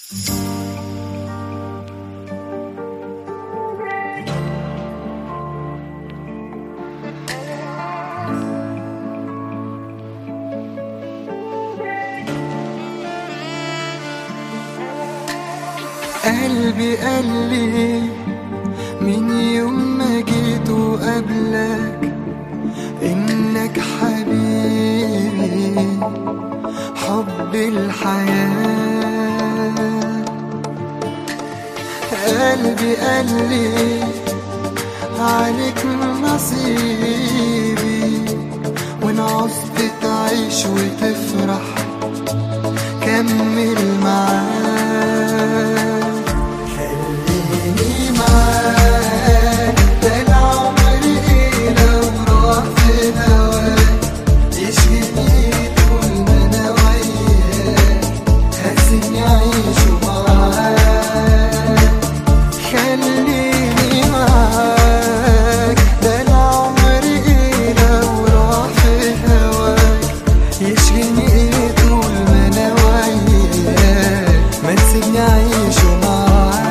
قلبي قال لي من يوم ما جيت وقبلك انك حبيبي حب الحياة قلبي قال لي عليك نصيبي وان عوزت تعيش وتفرح كمل معاك خليني معاك ده العمر ايه لو راح في هواك يشغلني طول ما انا وياك هسيبني اعيش معاك خليني معاك ده العمر ايه لو راح في هواك يشغلني ايه طول ما انا وياك ما تسيبني اعيش معاك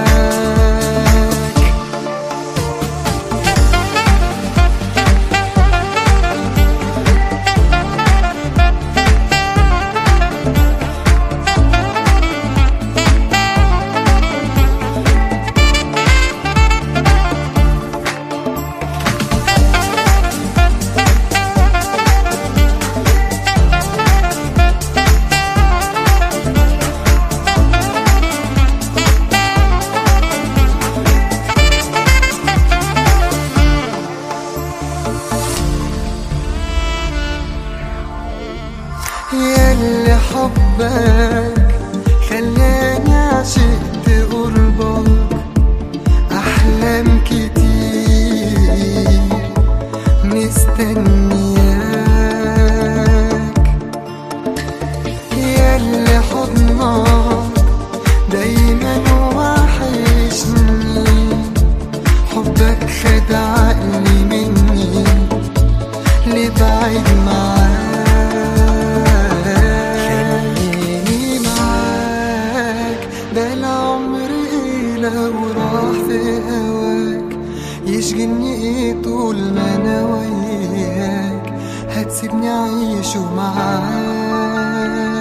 ياللي حبك خلاني عشقت قربك أحلام كتير مستنياك ياللي حضنك دايما وحشني حبك خد عقلي مني لبعيد معاك خليني معاك ده العمر ايه لو راح في هواك يشغلني ايه طول ما انا وياك هتسيبني اعيشه معاك